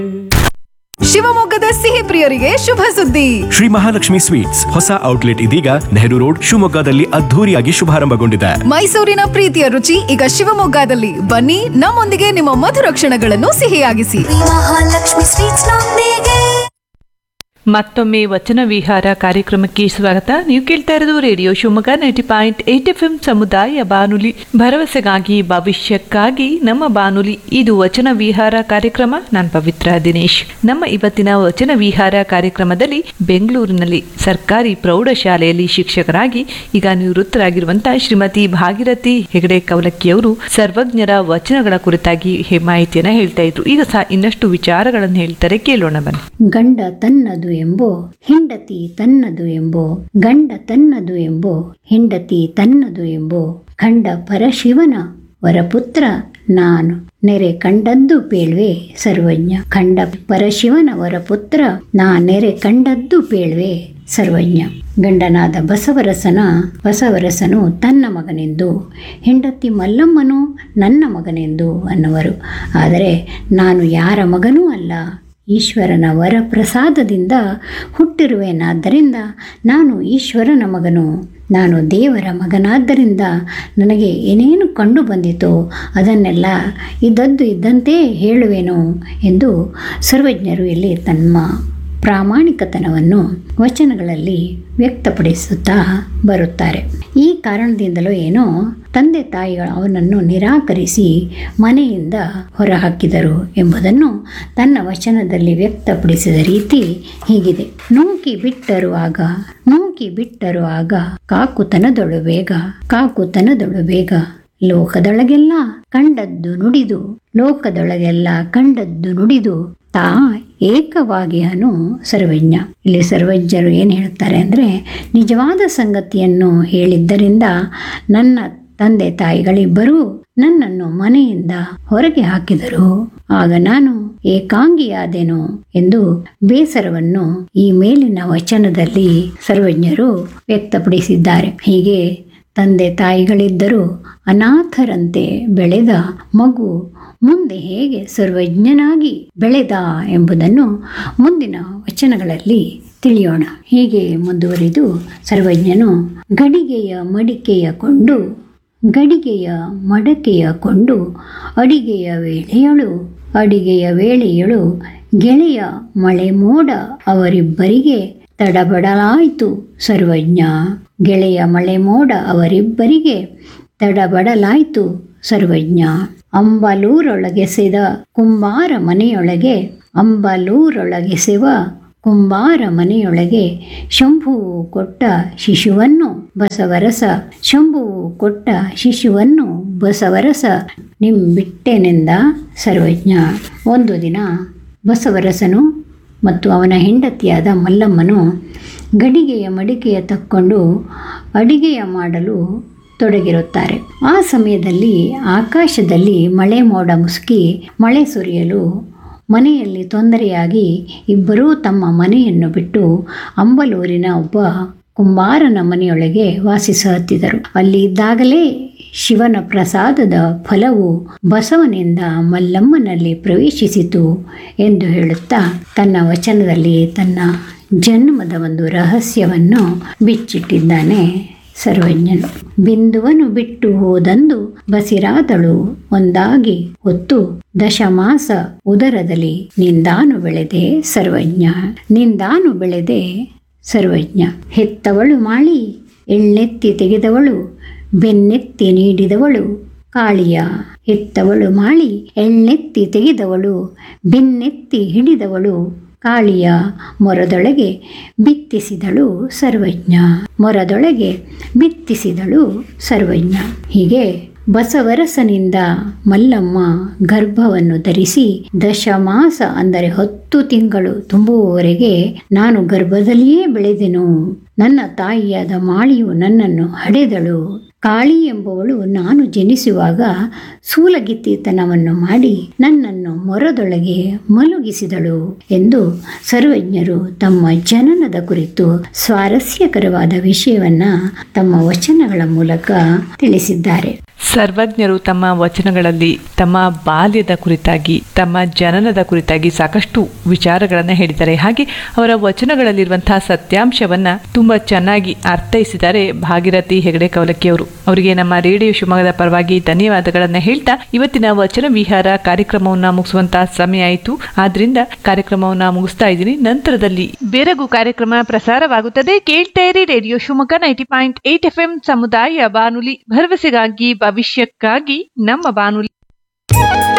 ಶಿವಮೊಗ್ಗದ ಸಿಹಿ ಪ್ರಿಯರಿಗೆ ಶುಭ ಸುದ್ದಿ ಶ್ರೀ ಮಹಾಲಕ್ಷ್ಮಿ ಸ್ವೀಟ್ಸ್ ಹೊಸ ಔಟ್ಲೆಟ್ ಇದೀಗ ನೆಹರು ರೋಡ್ ಶಿವಮೊಗ್ಗದಲ್ಲಿ ಅದ್ಧೂರಿಯಾಗಿ ಶುಭಾರಂಭಗೊಂಡಿದೆ ಮೈಸೂರಿನ ಪ್ರೀತಿಯ ರುಚಿ ಈಗ ಶಿವಮೊಗ್ಗದಲ್ಲಿ ಬನ್ನಿ ನಮ್ಮೊಂದಿಗೆ ನಿಮ್ಮ ಮಧುರ ಕ್ಷಣಗಳನ್ನು ಸಿಹಿಯಾಗಿಸಿ ಮಹಾಲಕ್ಷ್ಮಿ ಸ್ವೀಟ್ಸ್ ನೊಂದಿಗೆ ಮತ್ತೊಮ್ಮೆ ವಚನ ವಿಹಾರ ಕಾರ್ಯಕ್ರಮಕ್ಕೆ ಸ್ವಾಗತ ನೀವು ಕೇಳ್ತಾ ಇರೋದು radio Shivamogga ninety point eight F M ಸಮುದಾಯ ಬಾನುಲಿ ಭರವಸೆಗಾಗಿ ಭವಿಷ್ಯಕ್ಕಾಗಿ ನಮ್ಮ ಬಾನುಲಿ ಇದು ವಚನ ವಿಹಾರ ಕಾರ್ಯಕ್ರಮ ನಾನು ಪವಿತ್ರ ದಿನೇಶ್ ನಮ್ಮ ಇವತ್ತಿನ ವಚನ ವಿಹಾರ ಕಾರ್ಯಕ್ರಮದಲ್ಲಿ ಬೆಂಗಳೂರಿನಲ್ಲಿ ಸರ್ಕಾರಿ ಪ್ರೌಢಶಾಲೆಯಲ್ಲಿ ಶಿಕ್ಷಕರಾಗಿ ಈಗ ನಿವೃತ್ತರಾಗಿರುವಂತಹ ಶ್ರೀಮತಿ ಭಾಗೀರಥಿ ಹೆಗಡೆ ಕವಲಕ್ಕಿಯವರು ಸರ್ವಜ್ಞರ ವಚನಗಳ ಕುರಿತಾಗಿ ಹೆ- ಮಾಹಿತಿಯನ್ನ ಹೇಳ್ತಾ ಇದ್ರು ಈಗ ಸಹ ಇನ್ನಷ್ಟು ವಿಚಾರಗಳನ್ನು ಹೇಳ್ತಾರೆ ಕೇಳೋಣ ಬನ್ನಿ ಗಂಡ ತನ್ನದು ಎಂಬೋ ಹೆಂಡತಿ ತನ್ನದು ಎಂಬೋ ಗಂಡ ತನ್ನದು ಎಂಬೋ ಹೆಂಡತಿ ತನ್ನದು ಎಂಬೋ ಖಂಡ ಪರಶಿವನ ವರಪುತ್ರ ನಾನು ನೆರೆ ಕಂಡದ್ದು ಪೇಳ್ವೆ ಸರ್ವಜ್ಞ ಖಂಡ ಪರಶಿವನ ವರಪುತ್ರ ನಾ ನೆರೆ ಕಂಡದ್ದು ಪೇಳ್ವೆ ಸರ್ವಜ್ಞ ಗಂಡನಾದ ಬಸವರಸನ ಬಸವರಸನು ತನ್ನ ಮಗನೆಂದು ಹೆಂಡತಿ ಮಲ್ಲಮ್ಮನು ನನ್ನ ಮಗನೆಂದು ಅನ್ನುವರು ಆದರೆ ನಾನು ಯಾರ ಮಗನೂ ಅಲ್ಲ ಈಶ್ವರನ ವರ ಪ್ರಸಾದದಿಂದ ಹುಟ್ಟಿರುವೆನಾದ್ದರಿಂದ ನಾನು ಈಶ್ವರನ ಮಗನು ನಾನು ದೇವರ ಮಗನಾದ್ದರಿಂದ ನನಗೆ ಏನೇನು ಕಂಡು ಬಂದಿತೋ ಅದನ್ನೆಲ್ಲ ಇದ್ದದ್ದು ಇದ್ದಂತೆ ಹೇಳುವೆನು ಎಂದು ಸರ್ವಜ್ಞರು ಇಲ್ಲಿ ತಮ್ಮ ಪ್ರಾಮಾಣಿಕತನವನ್ನು ವಚನಗಳಲ್ಲಿ ವ್ಯಕ್ತಪಡಿಸುತ್ತಾ ಬರುತ್ತಾರೆ ಈ ಕಾರಣದಿಂದಲೋ ಏನೋ ತಂದೆ ತಾಯಿಗಳು ಅವನನ್ನು ನಿರಾಕರಿಸಿ ಮನೆಯಿಂದ ಹೊರಹಾಕಿದರು ಎಂಬುದನ್ನು ತನ್ನ ವಚನದಲ್ಲಿ ವ್ಯಕ್ತಪಡಿಸಿದ ರೀತಿ ಹೀಗಿದೆ ನೂಕಿ ಬಿಟ್ಟರು ಆಗ ನೂಕಿ ಬಿಟ್ಟರು ಆಗ ಕಾಕುತನದೊಳು ಬೇಗ ಕಾಕುತನದೊಳು ಬೇಗ ಲೋಕದೊಳಗೆಲ್ಲ ಕಂಡದ್ದು ನುಡಿದು ಲೋಕದೊಳಗೆಲ್ಲ ಕಂಡದ್ದು ನುಡಿದು ತಾ ಏಕವಾಗಿ ಅನು ಸರ್ವಜ್ಞ ಇಲ್ಲಿ ಸರ್ವಜ್ಞರು ಏನು ಹೇಳ್ತಾರೆ ಅಂದರೆ ನಿಜವಾದ ಸಂಗತಿಯನ್ನು ಹೇಳಿದ್ದರಿಂದ ನನ್ನ ತಂದೆ ತಾಯಿಗಳಿಬ್ಬರೂ ನನ್ನನ್ನು ಮನೆಯಿಂದ ಹೊರಗೆ ಹಾಕಿದರು ಆಗ ನಾನು ಏಕಾಂಗಿಯಾದೆನು ಎಂದು ಬೇಸರವನ್ನು ಈ ಮೇಲಿನ ವಚನದಲ್ಲಿ ಸರ್ವಜ್ಞರು ವ್ಯಕ್ತಪಡಿಸಿದ್ದಾರೆ ಹೀಗೆ ತಂದೆ ತಾಯಿಗಳಿದ್ದರೂ ಅನಾಥರಂತೆ ಬೆಳೆದ ಮಗು ಮುಂದೆ ಹೇಗೆ ಸರ್ವಜ್ಞನಾಗಿ ಬೆಳೆದ ಎಂಬುದನ್ನು ಮುಂದಿನ ವಚನಗಳಲ್ಲಿ ತಿಳಿಯೋಣ ಹೀಗೆ ಮುಂದುವರಿದು ಸರ್ವಜ್ಞನು ಗಡಿಗೆಯ ಮಡಿಕೆಯ ಕೊಂಡು ಗಡಿಗೆಯ ಮಡಕೆಯ ಕೊಂಡು ಅಡಿಗೆಯ ವೇಳೆಯಳು ಅಡಿಗೆಯ ವೇಳೆಯಳು ಗೆಳೆಯ ಮಳೆ ಮೋಡ ಅವರಿಬ್ಬರಿಗೆ ತಡಬಡಲಾಯಿತು ಸರ್ವಜ್ಞ ಗೆಳೆಯ ಮಳೆ ಮೋಡ ಅವರಿಬ್ಬರಿಗೆ ತಡಬಡಲಾಯಿತು ಸರ್ವಜ್ಞ ಅಂಬಲೂರೊಳಗೆಸೆದ ಕುಂಬಾರ ಮನೆಯೊಳಗೆ ಅಂಬಲೂರೊಳಗೆಸೆವ ಕುಂಬಾರ ಮನೆಯೊಳಗೆ ಶಂಭುವು ಕೊಟ್ಟ ಶಿಶುವನ್ನು ಬಸವರಸ ಶಂಭುವು ಕೊಟ್ಟ ಶಿಶುವನ್ನು ಬಸವರಸ ನಿಂಬಿಟ್ಟೆನೆಂದ ಸರ್ವಜ್ಞ ಒಂದು ದಿನ ಬಸವರಸನು ಮತ್ತು ಅವನ ಹೆಂಡತಿಯಾದ ಮಲ್ಲಮ್ಮನು ಗಡಿಗೆಯ ಮಡಿಕೆಯ ತಕ್ಕೊಂಡು ಅಡಿಗೆಯ ಮಾಡಲು ತೊಡಗಿರುತ್ತಾರೆ ಆ ಸಮಯದಲ್ಲಿ ಆಕಾಶದಲ್ಲಿ ಮಳೆ ಮೋಡ ಮುಸುಕಿ ಮಳೆ ಸುರಿಯಲು ಮನೆಯಲ್ಲಿ ತೊಂದರೆಯಾಗಿ ಇಬ್ಬರೂ ತಮ್ಮ ಮನೆಯನ್ನು ಬಿಟ್ಟು ಅಂಬಲೂರಿನ ಒಬ್ಬ ಕುಂಬಾರನ ಮನೆಯೊಳಗೆ ವಾಸಿಸುತ್ತಿದ್ದರು ಅಲ್ಲಿ ಇದ್ದಾಗಲೇ ಶಿವನ ಪ್ರಸಾದದ ಫಲವು ಬಸವನಿಂದ ಮಲ್ಲಮ್ಮನಲ್ಲಿ ಪ್ರವೇಶಿಸಿತು ಎಂದು ಹೇಳುತ್ತಾ ತನ್ನ ವಚನದಲ್ಲಿ ತನ್ನ ಜನ್ಮದ ಒಂದು ರಹಸ್ಯವನ್ನು ಬಿಚ್ಚಿಟ್ಟಿದ್ದಾನೆ ಸರ್ವಜ್ಞನು ಬಿಂದುವನು ಬಿಟ್ಟು ಹೋದಂದು ಬಸಿರಾದಳು ಒಂದಾಗಿ ಹೊತ್ತು ದಶಮಾಸ ಉದರದಲ್ಲಿ ನಿಂದಾನು ಬೆಳೆದೆ ಸರ್ವಜ್ಞ ನಿಂದಾನು ಬೆಳೆದೆ ಸರ್ವಜ್ಞ ಹೆತ್ತವಳು ಮಾಳಿ ಎಳ್ಳೆತ್ತಿ ತೆಗೆದವಳು ಬೆನ್ನೆತ್ತಿ ನೀಡಿದವಳು ಕಾಳಿಯ ಹೆತ್ತವಳು ಮಾಳಿ ಎಳ್ಳೆತ್ತಿ ತೆಗೆದವಳು ಬೆನ್ನೆತ್ತಿ ಹಿಡಿದವಳು ಕಾಳಿಯ ಮೊರದೊಳಗೆ ಬಿತ್ತಿಸಿದಳು ಸರ್ವಜ್ಞ ಮೊರದೊಳಗೆ ಬಿತ್ತಿಸಿದಳು ಸರ್ವಜ್ಞ ಹೀಗೆ ಬಸವರಸನಿಂದ ಮಲ್ಲಮ್ಮ ಗರ್ಭವನ್ನು ಧರಿಸಿ ದಶಮಾಸ ಅಂದರೆ ಹತ್ತು ತಿಂಗಳು ತುಂಬುವವರೆಗೆ ನಾನು ಗರ್ಭದಲ್ಲಿಯೇ ಬೆಳೆದೆನು ನನ್ನ ತಾಯಿಯಾದ ಮಾಳಿಯು ನನ್ನನ್ನು ಹಡೆದಳು ಕಾಳಿ ಎಂಬವಳು ನಾನು ಜನಿಸುವಾಗ ಸೂಲಗಿತ್ತಿತನವನ್ನು ಮಾಡಿ ನನ್ನನ್ನು ಮೊರದೊಳಗೆ ಮಲಗಿಸಿದಳು ಎಂದು ಸರ್ವಜ್ಞರು ತಮ್ಮ ಜನನದ ಕುರಿತು ಸ್ವಾರಸ್ಯಕರವಾದ ವಿಷಯವನ್ನ ತಮ್ಮ ವಚನಗಳ ಮೂಲಕ ತಿಳಿಸಿದ್ದಾರೆ ಸರ್ವಜ್ಞರು ತಮ್ಮ ವಚನಗಳಲ್ಲಿ ತಮ್ಮ ಬಾಲ್ಯದ ಕುರಿತಾಗಿ ತಮ್ಮ ಜನನದ ಕುರಿತಾಗಿ ಸಾಕಷ್ಟು ವಿಚಾರಗಳನ್ನು ಹೇಳಿದ್ದಾರೆ ಹಾಗೆ ಅವರ ವಚನಗಳಲ್ಲಿರುವಂತಹ ಸತ್ಯಾಂಶವನ್ನ ತುಂಬಾ ಚೆನ್ನಾಗಿ ಅರ್ಥೈಸಿದ್ದಾರೆ ಭಾಗೀರಥಿ ಹೆಗಡೆ ಕವಲಕ್ಕಿ ಅವರು ಅವರಿಗೆ ನಮ್ಮ ರೇಡಿಯೋ ಶಿವಮೊಗ್ಗದ ಪರವಾಗಿ ಧನ್ಯವಾದಗಳನ್ನ ಹೇಳ್ತಾ ಇವತ್ತಿನ ವಚನ ವಿಹಾರ ಕಾರ್ಯಕ್ರಮವನ್ನ ಮುಗಿಸುವಂತಹ ಸಮಯ ಆಯಿತು ಆದ್ರಿಂದ ಕಾರ್ಯಕ್ರಮವನ್ನ ಮುಗಿಸ್ತಾ ಇದ್ದೀನಿ ನಂತರದಲ್ಲಿ ಬೇರಗೂ ಕಾರ್ಯಕ್ರಮ ಪ್ರಸಾರವಾಗುತ್ತದೆ ಕೇಳ್ತಾ ಇರಿ radio Shivamogga ninety point eight F M ಸಮುದಾಯ ಬಾನುಲಿ ಭರವಸೆಗಾಗಿ ಭವಿಷ್ಯಕ್ಕಾಗಿ ನಮ್ಮ ಬಾನುಲಿ